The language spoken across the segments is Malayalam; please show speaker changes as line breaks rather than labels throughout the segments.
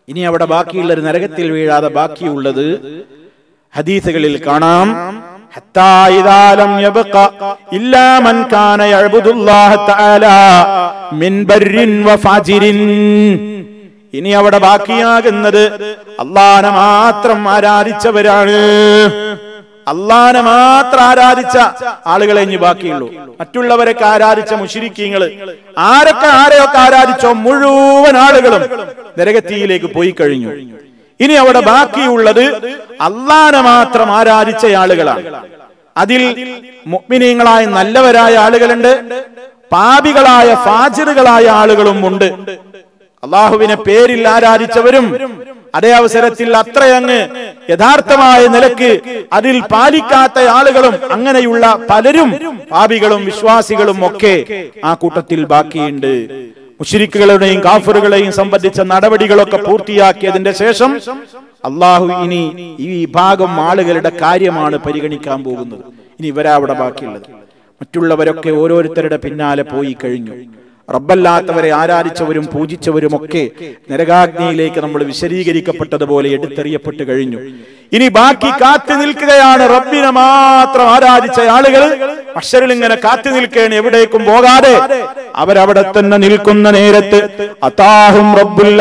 ഇനി അവിടെ ബാക്കിയുള്ള ഒരു നരകത്തിൽ വീഴാതെ ബാക്കിയുള്ളത് ഹദീസുകളിൽ കാണാം حتى إذا لم يبق إلا من كان يعبد الله تعالى من بر وفاجر ഇനി അവിടെ ബാക്കിയാകുന്നത് അള്ളാനെ മാത്രം ആരാധിച്ചവരാണ് അള്ളാനെ മാത്രം ആരാധിച്ച ആളുകളെ ഇനി ബാക്കിയുള്ളൂ മറ്റുള്ളവരൊക്കെ ആരാധിച്ച മുഷിരിക്കീങ്ങള് ആരൊക്കെ ആരെയൊക്കെ ആരാധിച്ചോ മുഴുവൻ ആളുകളും നരകത്തിയിലേക്ക് പോയി കഴിഞ്ഞു ഇനി അവിടെ ബാക്കിയുള്ളത് അള്ളാനെ മാത്രം ആരാധിച്ച ആളുകളാണ് അതിൽ മുഗ്മിനീങ്ങളായ നല്ലവരായ ആളുകളുണ്ട് പാപികളായ ഫാജിറുകളായ ആളുകളും ഉണ്ട് അള്ളാഹുവിനെ പേരിൽ ആരാധിച്ചവരും അതേ അവസരത്തിൽ അത്രയങ്ങ് യഥാർത്ഥമായ നിലക്ക് അതിൽ പാലിക്കാത്ത ആളുകളും അങ്ങനെയുള്ള പലരും പാപികളും വിശ്വാസികളും ഒക്കെ ആ കൂട്ടത്തിൽ ബാക്കിയുണ്ട് മുഷിരിക്കുകളുടെയും കാഫറുകളെയും സംബന്ധിച്ച നടപടികളൊക്കെ പൂർത്തിയാക്കിയതിന്റെ ശേഷം അള്ളാഹു ഇനി ഈ വിഭാഗം ആളുകളുടെ കാര്യമാണ് പരിഗണിക്കാൻ പോകുന്നത് ഇനി ഇവരാ അവിടെ ബാക്കിയുള്ളത് മറ്റുള്ളവരൊക്കെ ഓരോരുത്തരുടെ പിന്നാലെ പോയി കഴിഞ്ഞു റബ്ബല്ലാത്തവരെ ആരാധിച്ചവരും പൂജിച്ചവരും ഒക്കെ നരകാഗ്നിയിലേക്ക് നമ്മൾ വിശദീകരിക്കപ്പെട്ടതുപോലെ എടുത്തെറിയപ്പെട്ട് കഴിഞ്ഞു ഇനി ബാക്കി കാത്തു നിൽക്കുകയാണ് റബ്ബിനെ മാത്രം ആരാധിച്ച ആളുകൾ അക്ഷരിൽ ഇങ്ങനെ കാത്തു നിൽക്കുകയാണ് എവിടേക്കും പോകാതെ അവരവിടെ തന്നെ നിൽക്കുന്ന നേരത്ത് അതാഹും റബ്ബുൽ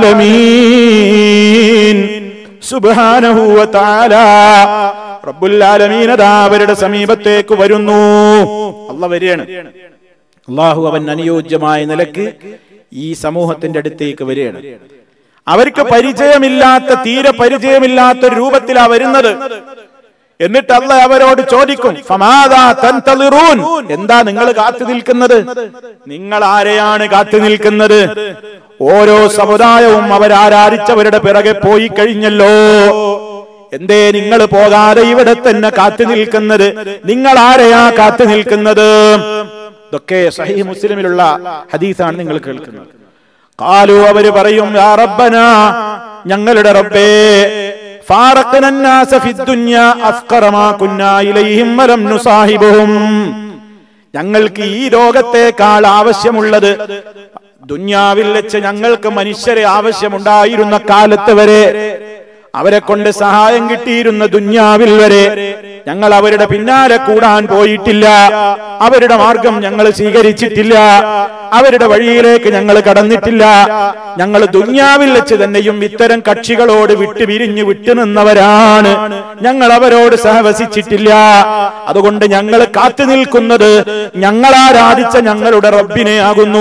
ആലമീൻ സുബ്ഹാനഹു വ തആല റബ്ബുൽ ആലമീൻ അതാ അവരുടെ സമീപത്തേക്ക് വരുന്നു അല്ല വരികയാണ് അള്ളാഹു അവൻ അനുയോജ്യമായ നിലക്ക് ഈ സമൂഹത്തിന്റെ അടുത്തേക്ക് വരികയാണ് അവർക്ക് പരിചയമില്ലാത്ത തീരെ പരിചയമില്ലാത്ത ഒരു രൂപത്തിലാ വരുന്നത് എന്നിട്ട് അല്ല അവരോട് ചോദിക്കും ഫമാദാ തൻതളിറൂൻ എന്താ നിങ്ങൾ കാത്തു നിൽക്കുന്നത് നിങ്ങൾ ആരെയാണ് കാത്തു നിൽക്കുന്നത് ഓരോ സമുദായവും അവരാരാധിച്ചവരുടെ പിറകെ പോയി കഴിഞ്ഞല്ലോ എന്തേ നിങ്ങൾ പോകാതെ ഇവിടെ തന്നെ കാത്തു നിൽക്കുന്നത് നിങ്ങൾ ആരെയാ കാത്തു നിൽക്കുന്നത് ഇതൊക്കെ സഹി മുസ്ലിമിലുള്ള ഹദീസാണ് നിങ്ങൾ കേൾക്കുന്നത് കാലു അവര് പറയും യാ റബ്ബന ഞങ്ങളുടെ റബ്ബേ ഫാറഖ്ന الناس في الدنيا أفقر ما كنا إليهم ولم نصاحبهم ഞങ്ങൾക്ക് ഈ ലോകത്തേക്കാൾ ആവശ്യമുള്ളത് ദുന്യാവിൽ വെച്ച് ഞങ്ങൾക്ക് മനുഷ്യരെ ആവശ്യമുണ്ടായിരുന്ന കാലത്ത് വരെ അവരെ കൊണ്ട് സഹായം കിട്ടിയിരുന്ന ദുന്യാവിൽ വരെ ഞങ്ങൾ അവരുടെ പിന്നാലെ കൂടാൻ പോയിട്ടില്ല അവരുടെ മാർഗം ഞങ്ങൾ സ്വീകരിച്ചിട്ടില്ല അവരുടെ വഴിയിലേക്ക് ഞങ്ങൾ കടന്നിട്ടില്ല ഞങ്ങൾ ദുന്യാവിൽ വെച്ച് തന്നെയും ഇത്തരം കക്ഷികളോട് വിട്ടുപിരിഞ്ഞു വിട്ടുനിന്നവരാണ് ഞങ്ങൾ അവരോട് സഹവസിച്ചിട്ടില്ല അതുകൊണ്ട് ഞങ്ങൾ കാത്തു നിൽക്കുന്നത് ഞങ്ങൾ ആരാധിച്ച ഞങ്ങളുടെ റബ്ബിനെ ആകുന്നു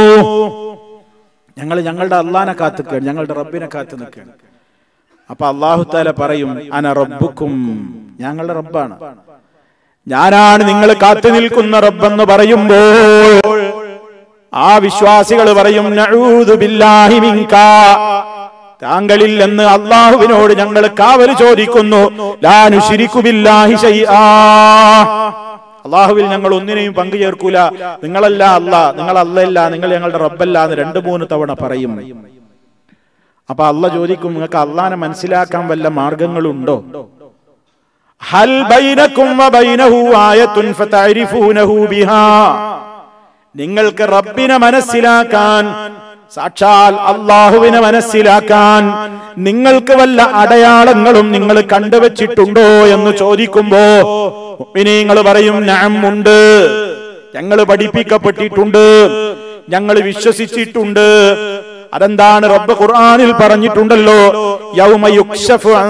ഞങ്ങൾ ഞങ്ങളുടെ അള്ളാനെ കാത്തു നിൽക്കുകയാണ് ഞങ്ങളുടെ റബ്ബിനെ കാത്തു നിൽക്കുകയാണ് അപ്പൊ അള്ളാഹുത്താല പറയും അന റബ്ബുക്കും ഞങ്ങളുടെ റബ്ബാണ് ഞാനാണ് നിങ്ങൾ കാത്തു നിൽക്കുന്ന റബ്ബെന്ന് പറയുമ്പോൾ ആ വിശ്വാസികൾ പറയും നഊദു ബില്ലാഹി മിൻക താങ്കളിൽ എന്ന് അള്ളാഹുവിനോട് ഞങ്ങൾ കാവൽ ചോദിക്കുന്നു ലാ നുശ്രിക്കു ബില്ലാഹി ശൈആ അള്ളാഹുവിൽ ഞങ്ങൾ ഒന്നിനെയും പങ്കു ചേർക്കൂല നിങ്ങളല്ല അല്ല നിങ്ങൾ അല്ലല്ല നിങ്ങൾ ഞങ്ങളുടെ റബ്ബല്ല എന്ന് രണ്ടു മൂന്ന് തവണ പറയും അപ്പൊ അല്ല ചോദിക്കും നിങ്ങൾക്ക് അള്ളാനെ മനസ്സിലാക്കാൻ വല്ല മാർഗങ്ങളുണ്ടോ ഹൽ ബൈനക്കും വബൈനഹു ആയത്തുൻ ഫതഅരിഫൂനഹു ബിഹാ നിങ്ങൾക്ക് റബ്ബിനെ മനസ്സിലാക്കാൻ സാക്ഷാൽ അള്ളാഹുവിനെ മനസ്സിലാക്കാൻ നിങ്ങൾക്ക് വല്ല അടയാളങ്ങളും നിങ്ങൾ കണ്ടുവച്ചിട്ടുണ്ടോ എന്ന് ചോദിക്കുമ്പോ നിങ്ങൾ പറയും നഅം ഉണ്ട് ഞങ്ങൾ പഠിപ്പിക്കപ്പെട്ടിട്ടുണ്ട് ഞങ്ങൾ വിശ്വസിച്ചിട്ടുണ്ട് അതെന്താണ് റബ്ബ് ഖുർആനിൽ പറഞ്ഞിട്ടുണ്ടല്ലോ യൗമ യുക്ശഫു അൻ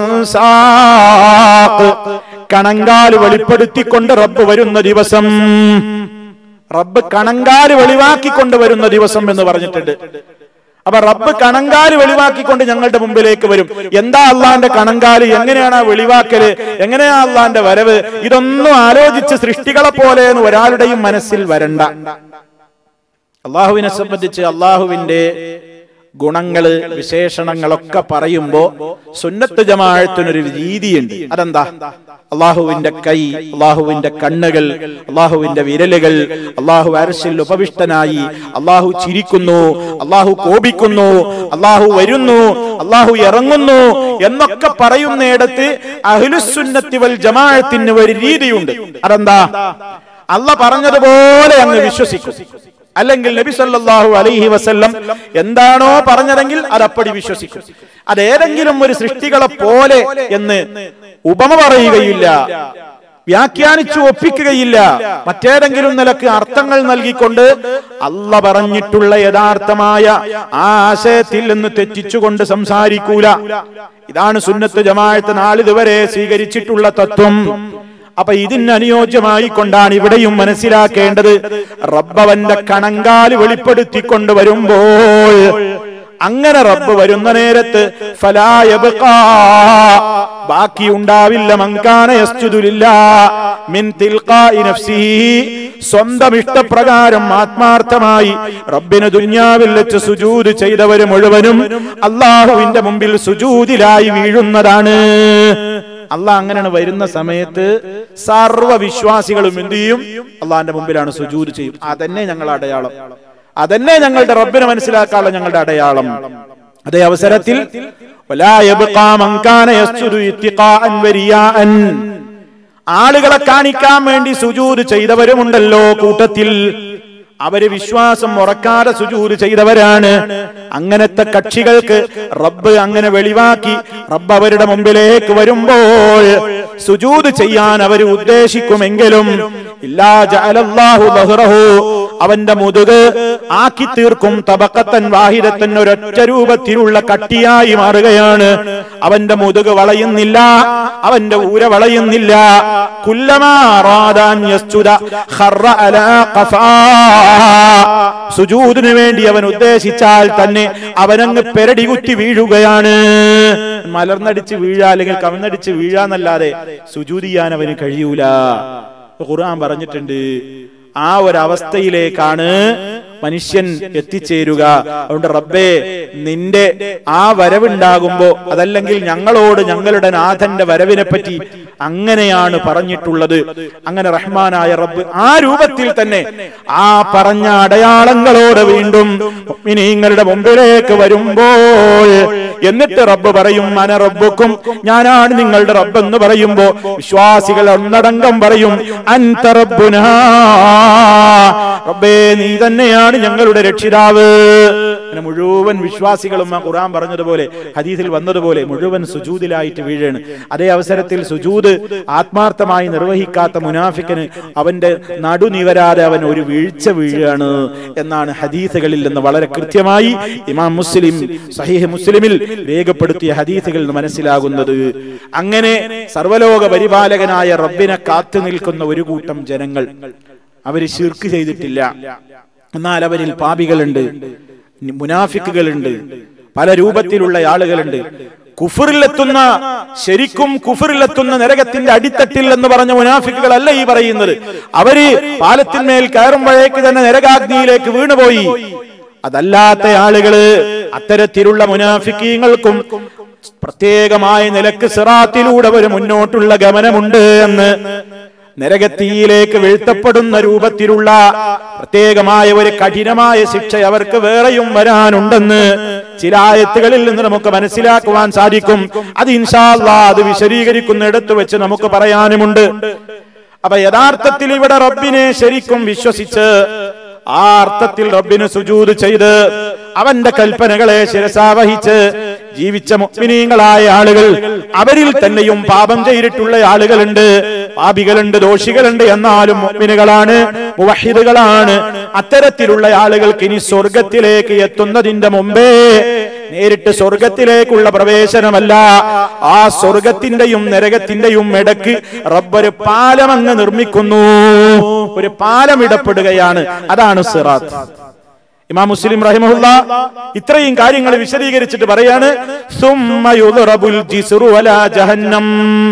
സാഖ്. കണങ്കാല് വെളിപ്പെടുത്തിക്കൊണ്ട് റബ്ബ് വരുന്ന ദിവസം റബ്ബ് കണങ്കാല് വെളിവാക്കിക്കൊണ്ട് വരുന്ന ദിവസം എന്ന് പറഞ്ഞിട്ടുണ്ട് അപ്പൊ റബ്ബ് കണങ്കാല് വെളിവാക്കിക്കൊണ്ട് ഞങ്ങളുടെ മുമ്പിലേക്ക് വരും എന്താ അള്ളാന്റെ കണങ്കാല് എങ്ങനെയാണ് ആ വെളിവാക്കല് എങ്ങനെയാ അള്ളാന്റെ വരവ് ഇതൊന്നും ആലോചിച്ച് സൃഷ്ടികളെ പോലെ എന്ന് ഒരാളുടെയും മനസ്സിൽ വരണ്ട അള്ളാഹുവിനെ സംബന്ധിച്ച് അള്ളാഹുവിന്റെ ഗുണങ്ങള് വിശേഷണങ്ങളൊക്കെ പറയുമ്പോ സുന്നത്ത് ജമാഴത്തിനൊരു രീതിയുണ്ട് അതെന്താ അള്ളാഹുവിന്റെ കൈ അള്ളാഹുവിന്റെ കണ്ണുകൾ അള്ളാഹുവിന്റെ വിരലുകൾ അള്ളാഹു അരശിൽ ഉപവിഷ്ടനായി അള്ളാഹു ചിരിക്കുന്നു അള്ളാഹു കോപിക്കുന്നു അള്ളാഹു വരുന്നു അള്ളാഹു ഇറങ്ങുന്നു എന്നൊക്കെ പറയുന്നിടത്ത് അഹ്ലുസുന്നത്തി വൽ ജമാഅത്തിന് ഒരു രീതിയുണ്ട് അതെന്താ അല്ല പറഞ്ഞതുപോലെ അങ്ങ് വിശ്വസിക്കും അല്ലെങ്കിൽ നബി സല്ലല്ലാഹു അലൈഹി വസല്ലം എന്താണോ പറഞ്ഞതെങ്കിൽ അത് അപ്പടി വിശ്വസിക്കും അതേതെങ്കിലും ഒരു സൃഷ്ടികളെ പോലെ എന്ന് ഉപമ പറയുകയില്ല വ്യാഖ്യാനിച്ചു ഒപ്പിക്കുകയില്ല മറ്റേതെങ്കിലും നിലക്ക് അർത്ഥങ്ങൾ നൽകിക്കൊണ്ട് അല്ല പറഞ്ഞിട്ടുള്ള യഥാർത്ഥമായ ആ ആശയത്തിൽ നിന്ന് തെറ്റിച്ചുകൊണ്ട് സംസാരിക്കൂല ഇതാണ് സുന്നത്ത് ജമാഅത്ത് നാളിതുവരെ സ്വീകരിച്ചിട്ടുള്ള തത്വം അപ്പൊ ഇതിന് അനുയോജ്യമായി കൊണ്ടാണ് ഇവിടെയും മനസ്സിലാക്കേണ്ടത് റബ്ബവന്റെ കണങ്കാല് വെളിപ്പെടുത്തിക്കൊണ്ട് വരുമ്പോൾ അങ്ങനെ റബ്ബ് വരുന്ന നേരത്ത് ഫലായബ്ഖാ ബാക്കി ഉണ്ടാവില്ല മങ്കാന യസ്ജുദുലില്ല മിൻ തിൽഖാഇ നഫ്സിഹി സ്വന്തം ഇഷ്ടപ്രകാരം ആത്മാർത്ഥമായി റബ്ബിന് ദുന്യാവിൽ വെച്ച് സുജൂദ് ചെയ്തവര് മുഴുവനും അള്ളാഹുവിന്റെ മുമ്പിൽ സുജൂദിലായി വീഴുന്നതാണ് അള്ളാഹ് അങ്ങനെയാണ് വരുന്ന സമയത്ത് സർവ വിശ്വാസികളും എന്ത് ചെയ്യും അള്ളാഹിന്റെ മുമ്പിലാണ് സുജൂദ് ചെയ്യും അതന്നെ ഞങ്ങൾ അടയാളം അതന്നെ ഞങ്ങളുടെ റബ്ബിനെ മനസ്സിലാക്കാനുള്ള ഞങ്ങളുടെ അടയാളം അതേ അവസരത്തിൽ വലാ യബ്ഖാ മൻ കാന യസ്ജുദു ഇത്തിഖാഅൻ വരിയാഅൻ ആളുകളെ കാണിക്കാൻ വേണ്ടി സുജൂദ് ചെയ്തവരുമുണ്ടല്ലോ കൂട്ടത്തിൽ അവര് വിശ്വാസം ഉറക്കാതെ സുജൂദ് ചെയ്തവരാണ് അങ്ങനത്തെ കക്ഷികൾക്ക് റബ്ബ് അങ്ങനെ വെളിവാക്കി റബ്ബ് അവരുടെ മുമ്പിലേക്ക് വരുമ്പോൾ സുജൂദ് ചെയ്യാൻ അവർ ഉദ്ദേശിക്കുമെങ്കിലും ഇല്ലാ ജഅലല്ലാഹു ദഹ്റഹു അവന്റെ മുതുക് ആക്കി തീർക്കും തബക്കത്തൻ വാഹിദത്തൻ ഒരൊറ്റ രൂപത്തിലുള്ള കട്ടിയായി മാറുകയാണ് അവന്റെ മുതുക് വളയുന്നില്ല അവന്റെ ഊര വളയുന്നില്ല കുല്ലമാ റാദാൻ യസ്ജുദ ഖറ അലാ ഖഫാ സുജൂദിന് വേണ്ടി അവൻ ഉദ്ദേശിച്ചാൽ തന്നെ അവനങ്ങ് പെരടി കുത്തി വീഴുകയാണ് മലർന്നടിച്ച് വീഴാ അല്ലെങ്കിൽ കവിന്നടിച്ച് വീഴാന്നല്ലാതെ സുജൂദ് ചെയ്യാൻ അവന് കഴിയൂല ഖുർആൻ പറഞ്ഞിട്ടുണ്ട് ആ ഒരവസ്ഥയിലേക്കാണ് മനുഷ്യൻ എത്തിച്ചേരുക അതുകൊണ്ട് റബ്ബേ നിന്റെ ആ വരവുണ്ടാകുമ്പോ അതല്ലെങ്കിൽ ഞങ്ങളോട് ഞങ്ങളുടെ നാഥന്റെ വരവിനെ പറ്റി അങ്ങനെയാണ് പറഞ്ഞിട്ടുള്ളത് അങ്ങനെ റഹ്മാനായ റബ്ബ് ആ രൂപത്തിൽ തന്നെ ആ പറഞ്ഞ അടയാളങ്ങളോട് വീണ്ടും നിങ്ങളുടെ മുമ്പിലേക്ക് വരുമ്പോൾ എന്നിട്ട് റബ്ബ് പറയും മന റബ്ബുക്കും ഞാനാണ് നിങ്ങളുടെ റബ്ബ് എന്ന് പറയുമ്പോ വിശ്വാസികൾ ഒന്നടങ്കം പറയും അൻത റബ്ബുനാ റബ്ബേ നീ തന്നെയാണ് ഞങ്ങളുടെ രക്ഷിതാവ് അങ്ങനെ മുഴുവൻ വിശ്വാസികളും ആ ഖുർആൻ പറഞ്ഞതുപോലെ ഹദീസിൽ വന്നതുപോലെ മുഴുവൻ സുജൂദിലായിട്ട് വീഴാണ് അതേ അവസരത്തിൽ സുജൂദ് ആത്മാർത്ഥമായി നിർവഹിക്കാത്ത മുനാഫിക്കന് അവന്റെ നടുനിവരാതെ അവൻ ഒരു വീഴ്ച വീഴാണ് എന്നാണ് ഹദീസുകളിൽ നിന്ന് വളരെ കൃത്യമായി ഇമാം മുസ്ലിം സഹീഹ് മുസ്ലിമിൽ രേഖപ്പെടുത്തിയ ഹദീസുകളിൽ നിന്ന് മനസ്സിലാകുന്നത് അങ്ങനെ സർവലോക പരിപാലകനായ റബ്ബിനെ കാത്തു നിൽക്കുന്ന ഒരു കൂട്ടം ജനങ്ങൾ അവര് ശിർക്ക് ചെയ്തിട്ടില്ല എന്നാൽ അവരിൽ പാപികളുണ്ട് മുനാഫിക്കുകളുണ്ട് പല രൂപത്തിലുള്ള ആളുകളുണ്ട് കുഫറിലെത്തുന്ന ശരിക്കും കുഫറിലെത്തുന്ന നരകത്തിന്റെ അടിത്തട്ടിൽ എന്ന് പറഞ്ഞ മുനാഫിക്കുകളല്ല ഈ പറയുന്നത് അവര് പാലത്തിന്മേൽ കയറുമ്പോഴേക്ക് തന്നെ നരകാഗ്നിയിലേക്ക് വീണുപോയി അതല്ലാത്ത ആളുകള് അത്തരത്തിലുള്ള മുനാഫിക്കീങ്ങൾക്കും പ്രത്യേകമായ നിലക്ക് സിറാത്തിലൂടെ ഒരു മുന്നോട്ടുള്ള ഗമനമുണ്ട് എന്ന് നരകത്തീയിലേക്ക് വീഴ്ത്തപ്പെടുന്ന രൂപത്തിലുള്ള പ്രത്യേകമായ ഒരു കഠിനമായ ശിക്ഷ അവർക്ക് വേറെയും വരാനുണ്ടെന്ന് ചില ആയത്തുകളിൽ നിന്ന് നമുക്ക് മനസ്സിലാക്കുവാൻ സാധിക്കും അത് ഇൻഷാല്ലാ അത് വിശദീകരിക്കുന്നിടത്ത് വെച്ച് നമുക്ക് പറയാനുമുണ്ട് അപ്പൊ യഥാർത്ഥത്തിൽ ഇവിടെ റബ്ബിനെ ശരിക്കും വിശ്വസിച്ച് ആ അർത്ഥത്തിൽ റബ്ബിന് സുജൂത് ചെയ്ത് അവന്റെ കൽപ്പനകളെ ശിരസാവഹിച്ച് ജീവിച്ച മുഗ്മിനീങ്ങളായ ആളുകൾ അവരിൽ തന്നെയും പാപം ചെയ്തിട്ടുള്ള ആളുകളുണ്ട് പാപികളുണ്ട് ദോഷികളുണ്ട് എന്നാലും മുഗ്മിനുകളാണ് മുവഹിദുകളാണ് അത്തരത്തിലുള്ള ആളുകൾക്ക് ഇനി സ്വർഗത്തിലേക്ക് എത്തുന്നതിന്റെ മുമ്പേ നേരിട്ട് സ്വർഗത്തിലേക്കുള്ള പ്രവേശനമല്ല ആ സ്വർഗത്തിന്റെയും നരകത്തിന്റെയും ഇടക്ക് റബ്ബൊരു പാലം അങ്ങ് നിർമ്മിക്കുന്നു ഒരു പാലം ഇടപെടുകയാണ് അതാണ് സിറാത്ത് ഇമാം മുസ്ലിം റഹിമഹുല്ല ഇത്രയും കാര്യങ്ങൾ വിശദീകരിച്ചിട്ട് പറയാണ് സുമ്മ യുദ്റബുൽ ജിസ്റു അലാ ജഹന്നം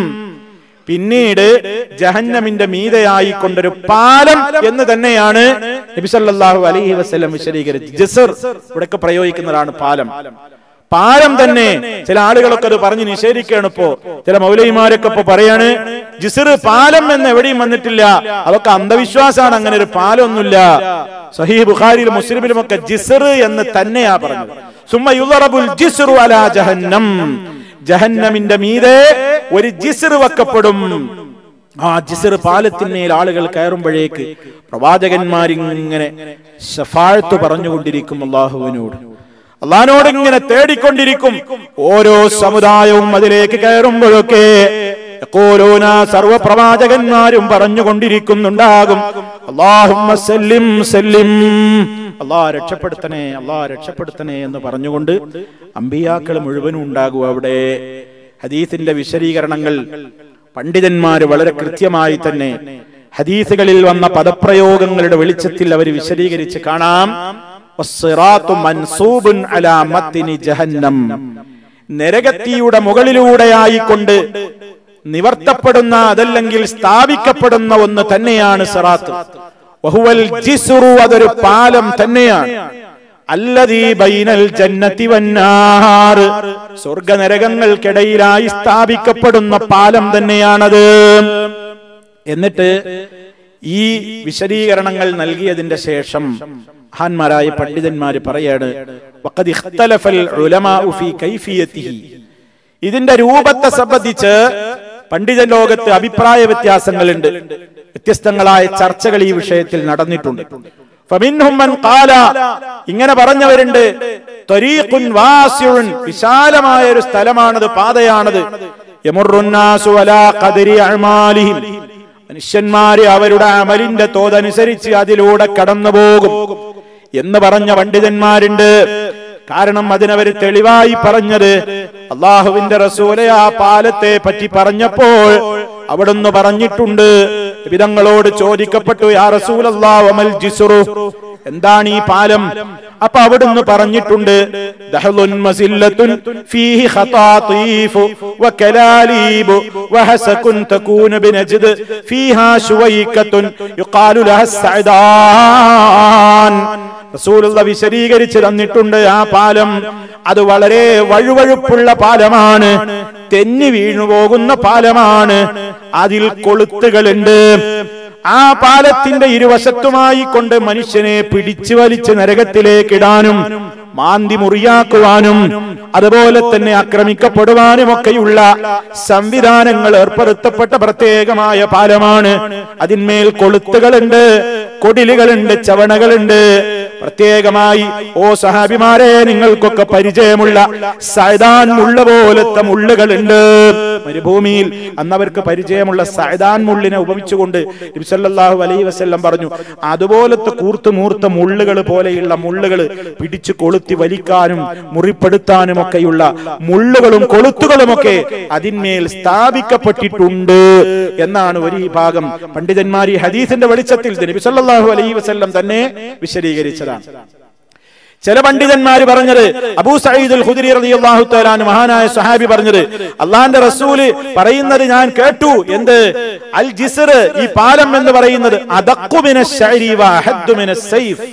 പിന്നീട് ജഹന്നമിന്റെ മീതയായി കൊണ്ടൊരു പാലം എന്ന് തന്നെയാണ് നബി സല്ലല്ലാഹു അലൈഹി വസല്ലം വിശദീകരിച്ചത് ജസർ ഇവിടെയൊക്കെ പ്രയോഗിക്കുന്നതാണ് പാലം പാലം തന്നെ ചില ആളുകളൊക്കെ അത് പറഞ്ഞ് നിഷേധിക്കുകയാണ് ഇപ്പോ ചില മൗലൈമാരൊക്കെ ഇപ്പൊ പറയാണ് ജിസർ പാലം എന്ന് എവിടെയും വന്നിട്ടില്ല അതൊക്കെ അന്ധവിശ്വാസമാണ് അങ്ങനെ ഒരു പാലമൊന്നുമില്ല സഹീഹ് ബുഖാരിയിലും മുസ്ലിമിലും ഒക്കെ ജിസർ എന്ന് തന്നെയാ പറഞ്ഞത് സുമ്മ യുളറബുൽ ജിസ്റു അലാ ജഹന്നം ജഹന്നമിന്റെ മീതെ ഒരു ജിസ്ർ വെക്കപ്പെടും ആ ജിസർ പാലത്തിന്മേൽ ആളുകൾ കയറുമ്പോഴേക്ക് പ്രവാചകന്മാരിങ്ങനെ ഷഫാഴത്ത് പറഞ്ഞുകൊണ്ടിരിക്കും അള്ളാഹുവിനോട് അള്ളഹാനോട് ഇങ്ങനെ തേടിക്കൊണ്ടിരിക്കും ഓരോ സമുദായവും അതിലേക്ക് കയറുമ്പോഴൊക്കെ യഖൂലൂന സർവ പ്രവാചകന്മാരും പറഞ്ഞുകൊണ്ടിരിക്കുന്നുണ്ടാകും അള്ളാഹുമ്മ സല്ലിം സല്ലിം അള്ളാ രക്ഷപ്പെടുത്തണേ അള്ളാ രക്ഷപ്പെടുത്തണേ എന്ന് പറഞ്ഞുകൊണ്ട് അമ്പിയാക്കൾ മുഴുവനും ഉണ്ടാകും അവിടെ ഹദീസിന്റെ വിശദീകരണങ്ങൾ പണ്ഡിതന്മാര് വളരെ കൃത്യമായി തന്നെ ഹദീസുകളിൽ വന്ന പദപ്രയോഗങ്ങളുടെ വെളിച്ചത്തിൽ അവർ വിശദീകരിച്ച് കാണാം വസ്സിറാത്തു മൻസൂബുൻ അലാ മത്തിനി ജഹന്നം നരകത്തിയുടെ മുകളിലൂടെയായിക്കൊണ്ട് നിവർത്തപ്പെടുന്ന അതല്ലെങ്കിൽ സ്ഥാപിക്കപ്പെടുന്ന ഒന്ന് തന്നെയാണ് സിറാത്ത് വഹുവൽ ജിസ്റു അതൊരു പാലം തന്നെയാണ് അല്ലതീ ബൈനൽ ജന്നത്തി വന്നാർ സ്വർഗനരകങ്ങൾക്കിടയിലായി സ്ഥാപിക്കപ്പെടുന്ന പാലം തന്നെയാണത് എന്നിട്ട് ഈ വിശദീകരണങ്ങൾ നൽകിയതിന്റെ ശേഷം മഹാന്മാരായ പണ്ഡിതന്മാര് പറയാണ് വഖദ് ഇഖ്തലഫൽ ഉലമാഉ ഫീ കൈഫിയത്തിഹി ഇതിന്റെ രൂപത്തെ സംബന്ധിച്ച് പണ്ഡിത ലോകത്ത് അഭിപ്രായ വ്യത്യാസങ്ങളുണ്ട് വ്യത്യസ്തങ്ങളായ ചർച്ചകൾ ഈ വിഷയത്തിൽ നടന്നിട്ടുണ്ട് ഫമിൻഹും മൻ ഖാല ഇങ്ങനെ പറഞ്ഞവരുണ്ട് ത്വരീഖുൻ വാസിഉൻ വിശാലമായ ഒരു സ്ഥലമാണത് പാതയാണത് യമുറുന്നാസു അലാ ഖദരി അഅമാലിഹിം മനുഷ്യന്മാര് അവരുടെ അമലിന്റെ തോതനുസരിച്ച് അതിലൂടെ കടന്നു പോകും എന്ന് പറഞ്ഞ പണ്ഡിതന്മാരുണ്ട് കാരണം അതിനവർ തെളിവായി പറഞ്ഞത് അള്ളാഹുവിന്റെ റസൂലെ ആ പാലത്തെ പറ്റി പറഞ്ഞപ്പോൾ അവിടുന്ന് പറഞ്ഞിട്ടുണ്ട് വിധങ്ങളോട് ചോദിക്കപ്പെട്ടു യാ റസൂൽ അമൽ ജിസുറു എന്താണ് ഈ പാലം അപ്പൊ അവിടുന്ന് പറഞ്ഞിട്ടുണ്ട് ദഹ്ലുൻ മസില്ലത്തുൻ ഫീഹി ഖതാതീഫു വകലാലീബു വഹസകുൻ തകൂന ബിനജ്ദ് ഫീഹാ ശുവൈക്കത്തുൻ യുഖാലു ലഹ സഅദാൻ റസൂലുള്ള വിശദീകരിച്ച് തന്നിട്ടുണ്ട് ആ പാലം അത് വളരെ വഴുവഴുപ്പുള്ള പാലമാണ് തെന്നി വീണു പോകുന്ന പാലമാണ് അതിൽ കൊളുത്തുകളുണ്ട് ആ പാലത്തിന്റെ ഇരുവശത്തുമായി കൊണ്ട് മനുഷ്യനെ പിടിച്ചു വലിച്ച് നരകത്തിലേക്ക് ഇടാനും മാന്തി മുറിയാക്കുവാനും അതുപോലെ തന്നെ ആക്രമിക്കപ്പെടുവാനും ഒക്കെയുള്ള സംവിധാനങ്ങൾ ഏർപ്പെടുത്തപ്പെട്ട പ്രത്യേകമായ പാലമാണ് അതിന്മേൽ കൊളുത്തുകളുണ്ട് കൊടിലുകളുണ്ട് ചവണകളുണ്ട് പ്രത്യേകമായി ഓ സഹാബിമാരെ നിങ്ങൾക്കൊക്കെ പരിചയമുള്ള സൈതാൻ മുള്ള പോലത്തെ മുള്ളുകളുണ്ട് മരുഭൂമിയിൽ അന്ന് അവർക്ക് പരിചയമുള്ള സൈതാൻ മുള്ളിനെ ഉപമിച്ചുകൊണ്ട് നബിസല്ലാഹു അലൈ വസ്ല്ലം പറഞ്ഞു അതുപോലത്തെ കൂർത്ത് മൂർത്ത മുള്ളുകൾ പോലെയുള്ള മുള്ളുകൾ പിടിച്ചു കൊളുത്തി വലിക്കാനും മുറിപ്പെടുത്താനും ഒക്കെയുള്ള മുള്ളുകളും കൊളുത്തുകളുമൊക്കെ അതിന്മേൽ സ്ഥാപിക്കപ്പെട്ടിട്ടുണ്ട് എന്നാണ് ഒരു ഈ ഭാഗം പണ്ഡിതന്മാർ ഈ ഹദീസിന്റെ വെളിച്ചത്തിൽ നബി സല്ലല്ലാഹു അലൈഹി വസല്ലം തന്നെ വിശദീകരിച്ചതാണ് ചില പണ്ഡിതന്മാര് പറഞ്ഞത് അബൂ സഈദ് അൽ ഖുദരി റളിയല്ലാഹു തആല അൻഹു മഹാനായ സ്വഹാബി പറഞ്ഞത് അള്ളാന്റെ റസൂല് പറയുന്നത് ഞാൻ കേട്ടു എന്ത് അൽ ജിസ്ർ ഈ പാലം എന്ന് പറയുന്നത് അദഖു മിനശ് ശഅരി വ അഹദ്ദു മിനസ് സൈഫ്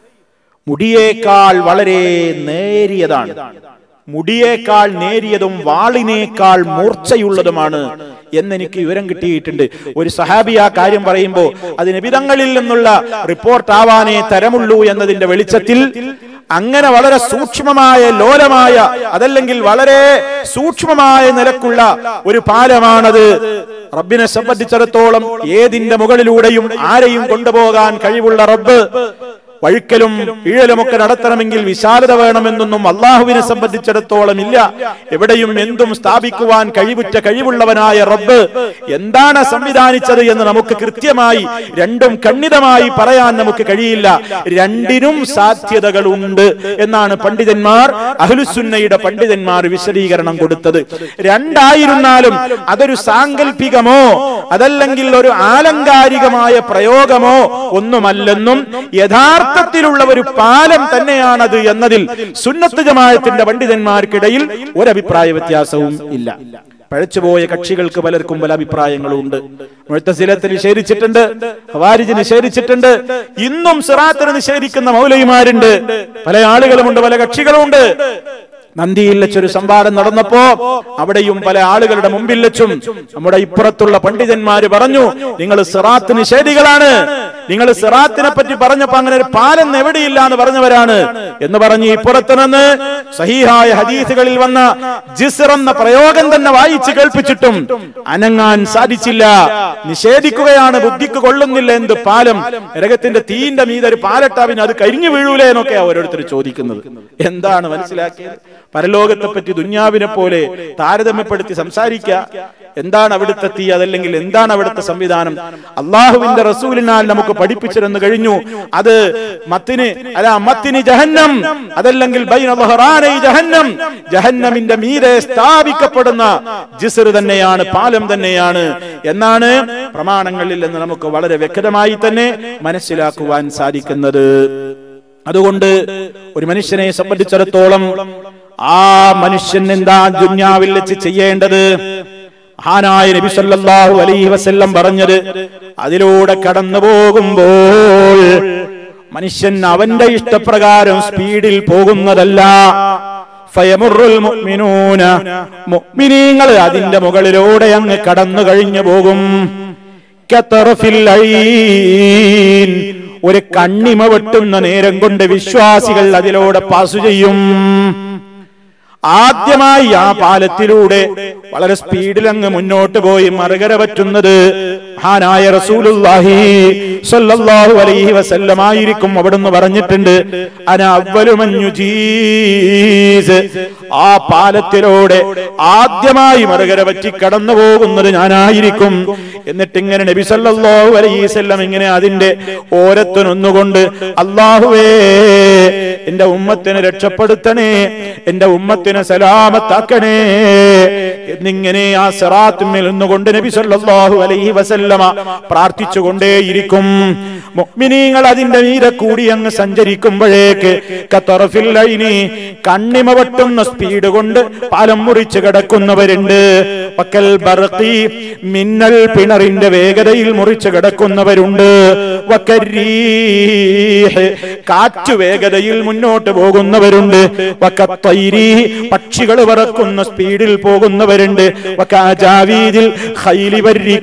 മുടിയേക്കാൾ വളരെ നേരിയതാണ് മുടിയേക്കാൾ നേരിയതും വാളിനേക്കാൾ മൂർച്ചയുള്ളതുമാണ് എന്നെനിക്ക് വിവരം കിട്ടിയിട്ടുണ്ട് ഒരു സഹാബി ആ കാര്യം പറയുമ്പോൾ അത് നിബിതങ്ങളിൽ നിന്നുള്ള റിപ്പോർട്ട് ആവാനേ തരമുള്ളൂ എന്നതിന്റെ വെളിച്ചത്തിൽ അങ്ങനെ വളരെ സൂക്ഷ്മമായ ലോലമായ അതല്ലെങ്കിൽ വളരെ സൂക്ഷ്മമായ നിലക്കുള്ള ഒരു പാലമാണത് റബ്ബിനെ സംബന്ധിച്ചിടത്തോളം ഏതിന്റെ മുകളിലൂടെയും ആരെയും കൊണ്ടുപോകാൻ കഴിവുള്ള റബ്ബ് വഴുക്കലും വീഴലുമൊക്കെ നടത്തണമെങ്കിൽ വിശാലത വേണമെന്നൊന്നും അള്ളാഹുവിനെ സംബന്ധിച്ചിടത്തോളം ഇല്ല എവിടെയും എന്തും സ്ഥാപിക്കുവാൻ കഴിവുറ്റ കഴിവുള്ളവനായ റബ്ബ് എന്താണ് സംവിധാനിച്ചത് എന്ന് നമുക്ക് കൃത്യമായി രണ്ടും ഖണ്ഡിതമായി പറയാൻ നമുക്ക് കഴിയില്ല രണ്ടിനും സാധ്യതകളുണ്ട് എന്നാണ് പണ്ഡിതന്മാർ അഹ്ലുസുന്നയുടെ പണ്ഡിതന്മാർ വിശദീകരണം കൊടുത്തത് രണ്ടായിരുന്നാലും അതൊരു സാങ്കല്പികമോ അതല്ലെങ്കിൽ ഒരു ആലങ്കാരികമായ പ്രയോഗമോ ഒന്നുമല്ലെന്നും യഥാർത്ഥത്തിലുള്ള ഒരു പാലം തന്നെയാണത് എന്നതിൽ സുന്നത്ത് ജമായത്തിന്റെ പണ്ഡിതന്മാർക്കിടയിൽ ഒരഭിപ്രായ വ്യത്യാസവും ഇല്ല പഴച്ചുപോയ കക്ഷികൾക്ക് പലർക്കും പല അഭിപ്രായങ്ങളും ഉണ്ട് മുഴത്തസിലത്ത് നിഷേധിച്ചിട്ടുണ്ട് ഹവാരിജ് നിഷേധിച്ചിട്ടുണ്ട് ഇന്നും സിറാത്തിന് നിഷേധിക്കുന്ന മൗലവിമാരുണ്ട് പല ആളുകളുമുണ്ട് പല കക്ഷികളുമുണ്ട് നന്ദിയിൽ വെച്ചൊരു സംവാദം നടന്നപ്പോ അവിടെയും പല ആളുകളുടെ മുമ്പിൽ വെച്ചും നമ്മുടെ ഇപ്പുറത്തുള്ള പണ്ഡിതന്മാര് പറഞ്ഞു നിങ്ങൾ സിറാത്ത് നിഷേധികളാണ് നിങ്ങൾ സിറാത്തിനെ പറ്റി പറഞ്ഞപ്പോ അങ്ങനെ ഒരു പാലം എവിടെയില്ല എന്ന് പറഞ്ഞവരാണ് എന്ന് പറഞ്ഞ് ഇപ്പുറത്ത് നിന്ന് സഹീഹായ ഹദീസുകളിൽ വന്ന ജിസ്ർ എന്ന പ്രയോഗം തന്നെ വായിച്ചു കേൾപ്പിച്ചിട്ടും അനങ്ങാൻ സാധിച്ചില്ല നിഷേധിക്കുകയാണ് ബുദ്ധിക്ക് കൊള്ളുന്നില്ല എന്ത് പാലം നരകത്തിന്റെ തീന്റെ മീതെ ഒരു പാലട്ടാവിന് അത് കരിഞ്ഞു വീഴൂലേ എന്നൊക്കെ ഓരോരുത്തർ ചോദിക്കുന്നത് എന്താണ് മനസ്സിലാക്കിയത് പരലോകത്തെ പറ്റി ദുന്യാവിനെ പോലെ താരതമ്യപ്പെടുത്തി സംസാരിക്കുക എന്താണ് അവിടുത്തെ തീ അതല്ലെങ്കിൽ എന്താണ് അവിടുത്തെ സംവിധാനം അള്ളാഹുവിന്റെ റസൂലിനാൽ നമുക്ക് പഠിപ്പിച്ചിരുന്നു കഴിഞ്ഞു അത് മത്തിന് അല്ല മത്തിന് ജഹന്നം അതല്ലെങ്കിൽ ബൈന ദഹ്റാനൈ ജഹന്നം ജഹന്നമിന്റെ മീതെ സ്ഥാപിക്കപ്പെടുന്ന ജിസർ തന്നെയാണ് പാലം തന്നെയാണ് എന്നാണ് പ്രമാണങ്ങളിൽ നിന്ന് നമുക്ക് വളരെ വ്യക്തമായി തന്നെ മനസ്സിലാക്കുവാൻ സാധിക്കുന്നത് അതുകൊണ്ട് ഒരു മനുഷ്യനെ സംബന്ധിച്ചിടത്തോളം ആ മനുഷ്യൻ എന്താ ദുന്യാവിൽ വെച്ച് ചെയ്യേണ്ടത് മഹാനായ നബി സല്ലല്ലാഹു അലൈഹി വസല്ലം പറഞ്ഞത് അതിലൂടെ കടന്നു പോകുമ്പോൾ മനുഷ്യൻ അവന്റെ ഇഷ്ടപ്രകാരം സ്പീഡിൽ പോകുന്നതല്ല ഫയമുറുൽ മുഅ്മിനൂന മുഅ്മിനീങ്ങൾ അതിന്റെ മുകളിലൂടെ അങ്ങ് കടന്നു കഴിഞ്ഞു പോകും കതറഫിൽ ഐൻ ഒരു കണ്ണിമ വെട്ടുന്ന നേരം കൊണ്ട് വിശ്വാസികൾ അതിലൂടെ പാസ് ചെയ്യും ആദ്യമായി ആ പാലത്തിലൂടെ വളരെ സ്പീഡിൽ അങ്ങ് മുന്നോട്ട് പോയി മറുകര പറ്റുന്നത് മഹാനായ റസൂലുള്ളാഹി സ്വല്ലല്ലാഹു അലൈഹി വസല്ലം ആയിരിക്കും അവിടുന്ന് പറഞ്ഞിട്ടുണ്ട് അന അവലുമഞ്ഞു ജീസ് ആ പാലത്തിലൂടെ ആദ്യമായി മറുകര പറ്റി കടന്നു പോകുന്നത് ഞാനായിരിക്കും എന്നിട്ട് ഇങ്ങനെ നബി സല്ലല്ലാഹു അലൈഹി വസല്ലം ഇങ്ങനെ അതിന്റെ ഓരത്തിനൊന്നുകൊണ്ട് അള്ളാഹുവേ എന്റെ ഉമ്മത്തിനെ രക്ഷപ്പെടുത്തണേ എന്റെ ഉമ്മത്തിനെ സലാമത്താക്കണേ എന്നിങ്ങനെ ആ സിറാത്തുമ്മൽ നിന്നുകൊണ്ട് നബി സല്ലല്ലാഹു അലൈഹി വസല്ലമ പ്രാർത്ഥിച്ചുകൊണ്ടേയിരിക്കും മുഅ്മിനീങ്ങൾ അതിന്റെ മീതെ കൂടി അങ്ങ് സഞ്ചരിക്കുമ്പോഴേക്ക് കത്തറഫിൽ ഐനി കണ്ണിമ വെട്ടുന്ന സ്പീഡ് കൊണ്ട് പാലം മുറിച്ച് കിടക്കുന്നവരുണ്ട് പക്കൽ ബർഖി മിന്നൽ പിണറിന്റെ വേഗതയിൽ മുറിച്ച് കിടക്കുന്നവരുണ്ട് വക്കരീഹ് കാറ്റു വേഗതയിൽ മുന്നോട്ട് പോകുന്നവരുണ്ട് വക്കത്തൈരി പക്ഷികൾ പറക്കുന്ന സ്പീഡിൽ പോകുന്നവരുണ്ട് വക്കാജാവീതിൽ ഖൈലി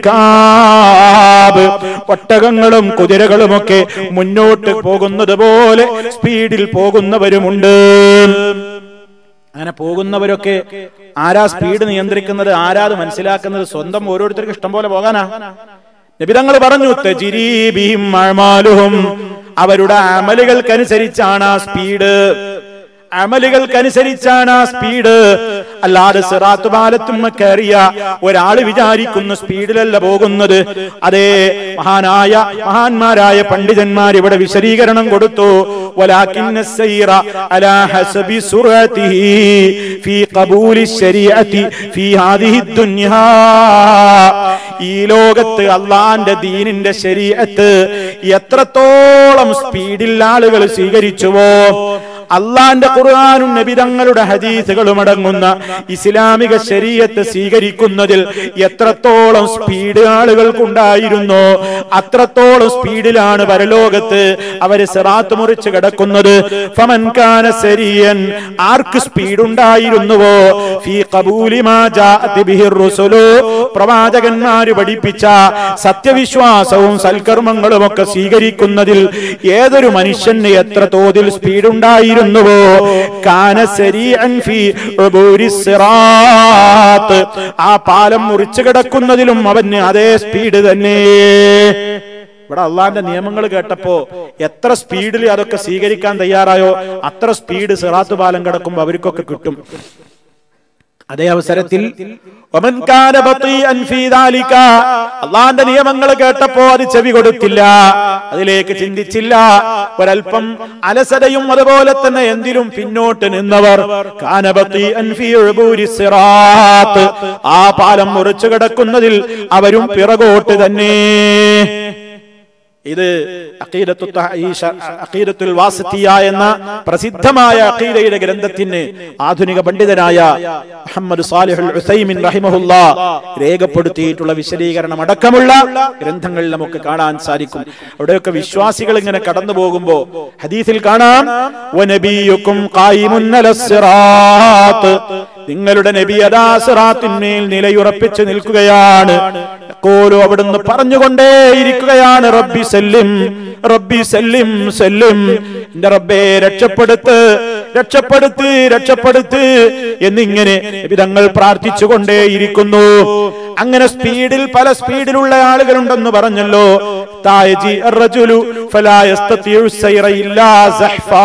വരിക്കാബ് ഒട്ടകങ്ങളും കുതിരകളുമൊക്കെ മുന്നോട്ട് പോകുന്നത് പോലെ സ്പീഡിൽ പോകുന്നവരുമുണ്ട് അങ്ങനെ പോകുന്നവരൊക്കെ ആരാ സ്പീഡ് നിയന്ത്രിക്കുന്നത് ആരാ അത് മനസ്സിലാക്കുന്നത് സ്വന്തം ഓരോരുത്തർക്കും ഇഷ്ടം പോലെ പോകാനാ നബിതങ്ങൾ പറഞ്ഞു തജിരീബിഹിം അഅ്മാലുഹും അവരുടെ അമലുകൾക്കനുസരിച്ചാണ് ആ സ്പീഡ് അമലുകൾക്കനുസരിച്ചാണ് ആ സ്പീഡ് അല്ലാതെ സിറാത്ത് പാലത്തും കയറിയ ഒരാള് വിചാരിക്കുന്ന സ്പീഡിലല്ല പോകുന്നത് അതേ മഹാനായ മഹാന്മാരായ പണ്ഡിതന്മാർ ഇവിടെ വിശദീകരണം കൊടുത്തു ولكن السير على حسب سرعته في قبول الشريعة في هذه الدنيا ഈ ലോകത്ത് അള്ളാന്റെ ദീനിന്റെ ശരീഅത്ത് എത്രത്തോളം സ്പീഡിൽ ആളുകൾ സ്വീകരിച്ചുവോ അള്ളാന്റെ ഖുർആാനും നബിതങ്ങളുടെ ഹദീസുകളും അടങ്ങുന്ന ഇസ്ലാമിക ശരീരത്ത് സ്വീകരിക്കുന്നതിൽ എത്രത്തോളം സ്പീഡ് ആളുകൾക്കുണ്ടായിരുന്നോ അത്രത്തോളം സ്പീഡിലാണ് പരലോകത്ത് അവര് സിറാത്ത് മുറിച്ച് കിടക്കുന്നത് ഫമൻകാന ശരിയൻ ആർക്ക് സ്പീഡ് ഉണ്ടായിരുന്നുവോ ഫീ ഖബൂലി മാ ജാഅത് ബിഹി റുസുലു പ്രവാചകന്മാര് പഠിപ്പിച്ച സത്യവിശ്വാസവും സൽക്കർമ്മങ്ങളും ഒക്കെ സ്വീകരിക്കുന്നതിൽ ഏതൊരു മനുഷ്യന് എത്ര തോതിൽ സ്പീഡ് ഉണ്ടായിരുന്നുവോ കാന സരീഅൻ ഫീ ഉബൂരി സിറാത്ത് ആ പാലം മുറിച്ചു കിടക്കുന്നതിലും അവന് അതേ സ്പീഡ് തന്നെ ഇവിടെ അള്ളാന്റെ നിയമങ്ങൾ കേട്ടപ്പോ എത്ര സ്പീഡിൽ അതൊക്കെ സ്വീകരിക്കാൻ തയ്യാറായോ അത്ര സ്പീഡ് സിറാത്ത് പാലം കിടക്കുമ്പോ അവർക്കൊക്കെ കിട്ടും അതേ അവസരത്തിൽ വമൻ കാന ബത്തീഅൻ ഫീ ദാലിക അള്ളാന്റെ നിയമങ്ങൾ കേട്ടപ്പോ അത് ചെവി കൊടുത്തില്ല അതിലേക്ക് ചിന്തിച്ചില്ല ഒരൽപ്പം അലസതയും അതുപോലെ തന്നെ എന്തിലും പിന്നോട്ട് നിന്നവർ കാന ബത്തീഅൻ ഫീ ഉബൂരി സിറാത്ത് ആ പാലം മുറിച്ചു കിടക്കുന്നതിൽ അവരും പിറകോട്ട് തന്നെ ഇത് അഖീദത്തു ത- ഈ ശ- അഖീദത്തുൽ വാസിത്തിയ എന്ന പ്രസിദ്ധമായ അഖീദയുടെ ഗ്രന്ഥത്തിന് ആധുനിക പണ്ഡിതനായ മുഹമ്മദ് സാലിഹുൽ ഉസൈമിൻ റഹിമഹുല്ല രേഖപ്പെടുത്തിയിട്ടുള്ള വിശദീകരണം അടക്കമുള്ള ഗ്രന്ഥങ്ങളിൽ നമുക്ക് കാണാൻ സാധിക്കും അവിടെയൊക്കെ വിശ്വാസികൾ ഇങ്ങനെ കടന്നു പോകുമ്പോ ഹദീസിൽ കാണാം വനബിയുക്കും ഖായിമുൻ അലസ് സിറാത്ത് നിങ്ങളുടെ നബി അദാ സിറാത്തിന്മേൽ നിലയുറപ്പിച്ചു നിൽക്കുകയാണ് യഖൂലു അവിടുന്ന് പറഞ്ഞുകൊണ്ടേയിരിക്കുകയാണ് റബ്ബി സല്ലിം റബ്ബി സല്ലിം സല്ലിം എന്റെ റബ്ബേ രക്ഷപ്പെടുത്ത് രക്ഷപ്പെടുത്ത് രക്ഷപ്പെടുത്ത് എന്നിങ്ങനെ വിധങ്ങൾ പ്രാർത്ഥിച്ചുകൊണ്ടേയിരിക്കുന്നു അങ്ങനെ സ്പീഡിൽ പല സ്പീഡിലുള്ള ആളുകളുണ്ടെന്ന് പറഞ്ഞല്ലോ തായജി അർറജുലു ഫലാ യസ്തതിഉ സൈറ ഇല്ലാ സഹ്ഫാ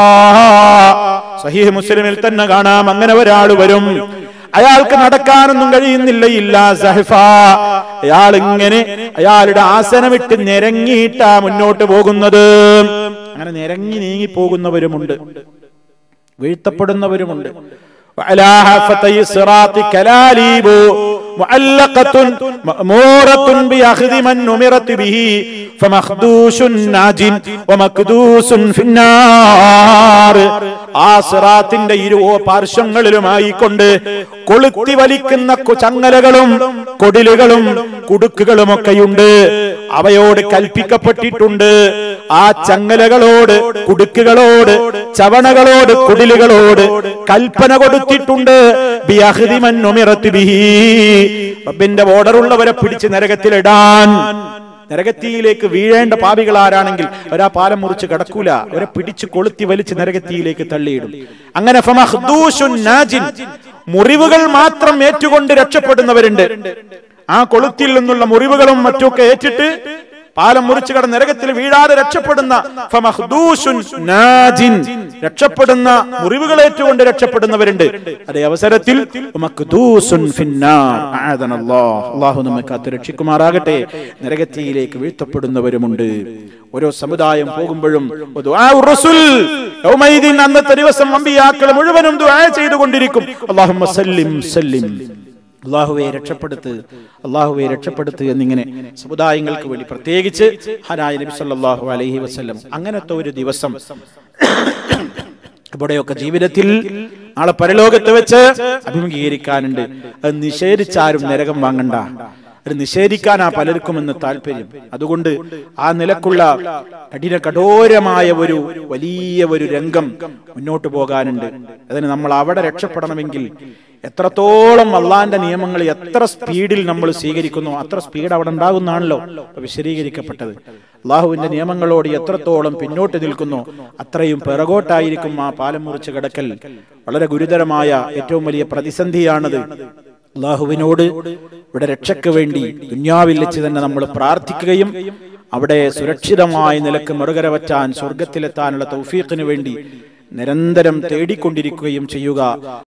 സഹീഹ് മുസ്ലിമിൽ തന്നെ കാണാം അങ്ങനെ ഒരാൾ വരും അയാൾക്ക് നടക്കാനൊന്നും കഴിയുന്നില്ല ഇല്ല സഹഫ അയാൾ ഇങ്ങനെ അയാളുടെ ആസനമിട്ട് നിരങ്ങിയിട്ടാ മുന്നോട്ട് പോകുന്നത് അങ്ങനെ നിരങ്ങി നീങ്ങി പോകുന്നവരുമുണ്ട് വീഴ്ത്തപ്പെടുന്നവരുമുണ്ട് وعلى حافتي الصراط كلاليب معلقة مأمورة بأخذ من نمرت به فمخدوش ناج ومكدوس في النار ആ സിറാത്തിന്റെ ഇരു പാർശ്വങ്ങളിലുമായി കൊണ്ട് കൊളുത്തി വലിക്കുന്ന കു- ചങ്ങലകളും കൊടിലുകളും കുടുക്കുകളുമൊക്കെയുണ്ട് അവയോട് കൽപ്പിക്കപ്പെട്ടിട്ടുണ്ട് ആ ചങ്ങലകളോട് കുടുക്കുകളോട് ചവണകളോട് കുടിലുകളോട് കൽപ്പന കൊടുത്തിട്ടുണ്ട് ബിയഹ്ദിമൻ നുമിറത്ത് ബിഹി. റബ്ബിന്റെ ബോർഡറുള്ളവരെ പിടിച്ച് നരകത്തിലിടാൻ നരകത്തിയിലേക്ക് വീഴേണ്ട പാപികൾ ആരാണെങ്കിൽ ഒരാ പാലം മുറിച്ച് കടക്കൂല അവരെ പിടിച്ച് കൊളുത്തി വലിച്ച് നരകത്തിയിലേക്ക് തള്ളിയിടും അങ്ങനെ ഫമഹ്ദൂശുൻ നാജിൻ. മുറിവുകൾ മാത്രം ഏറ്റുകൊണ്ട് രക്ഷപ്പെടുന്നവരുണ്ട് ആ കൊളുത്തിൽ നിന്നുള്ള മുറിവുകളും മറ്റുമൊക്കെ ഏറ്റിട്ട് പാലം മുറിച്ച് കട നരകത്തിൽ വീഴാതെ രക്ഷപ്പെടുന്ന ഫമഹ്ദൂശുൻ നാജിൻ. രക്ഷപ്പെടുന്ന മുറിവുകൾ ഏറ്റുകൊണ്ട് രക്ഷപ്പെടുന്നവരുണ്ട് അതേ അവസരത്തിൽ മഖ്ദൂസുൻ ഫിന്നാർ. അആദനല്ലാഹ്. അള്ളാഹു നമ്മെ കാത്ത് രക്ഷിക്കുമാറാകട്ടെ നരകത്തിയിലേക്ക് വീഴ്ത്തപ്പെടുന്നവരുമുണ്ട് ഓരോ സമുദായം പോകുമ്പോഴും ദുആഉ റസൂൽ യൗമൈദിൻ അന്നത്തെ ദിവസം അമ്പിയാക്കൾ മുഴുവനും ദുആ ചെയ്തുകൊണ്ടിരിക്കും അല്ലാഹുമ്മ സല്ലിം സല്ലിം അള്ളാഹുവെ രക്ഷപ്പെടുത്ത് അള്ളാഹുവെ രക്ഷപ്പെടുത്ത് എന്നിങ്ങനെ സമുദായങ്ങൾക്ക് വേണ്ടി പ്രത്യേകിച്ച് ഹനായ നബി സല്ലല്ലാഹു അലൈഹി വസല്ലം അങ്ങനത്തെ ഒരു ദിവസം ഇവിടെയൊക്കെ ജീവിതത്തിൽ നാളെ പരലോകത്ത് വെച്ച് അഭിമുഖീകരിക്കാനുണ്ട് അത് നിഷേധിച്ചാരും നരകം വാങ്ങണ്ട അത് നിഷേധിക്കാനാ പലർക്കും എന്ന് താല്പര്യം അതുകൊണ്ട് ആ നിലക്കുള്ള കഠിന കഠോരമായ ഒരു വലിയ ഒരു രംഗം മുന്നോട്ട് പോകാനുണ്ട് അതിന് നമ്മൾ അവിടെ രക്ഷപ്പെടണമെങ്കിൽ എത്രത്തോളം അള്ളാന്റെ നിയമങ്ങൾ എത്ര സ്പീഡിൽ നമ്മൾ സ്വീകരിക്കുന്നു അത്ര സ്പീഡ് അവിടെ ഉണ്ടാകുന്നതാണല്ലോ ഇപ്പൊ വിശദീകരിക്കപ്പെട്ടത് അള്ളാഹുവിന്റെ നിയമങ്ങളോട് എത്രത്തോളം പിന്നോട്ട് നിൽക്കുന്നു അത്രയും പിറകോട്ടായിരിക്കും ആ പാലം മുറിച്ച് കിടക്കൽ വളരെ ഗുരുതരമായ ഏറ്റവും വലിയ പ്രതിസന്ധിയാണത് അള്ളാഹുവിനോട് ഇവിടെ രക്ഷയ്ക്ക് വേണ്ടി ദുന്യാവിൽ വെച്ച് തന്നെ നമ്മൾ പ്രാർത്ഥിക്കുകയും അവിടെ സുരക്ഷിതമായ നിലക്ക് മറുകര വറ്റാൻ സ്വർഗത്തിലെത്താനുള്ള തൗഫീഖിന് വേണ്ടി നിരന്തരം തേടിക്കൊണ്ടിരിക്കുകയും ചെയ്യുക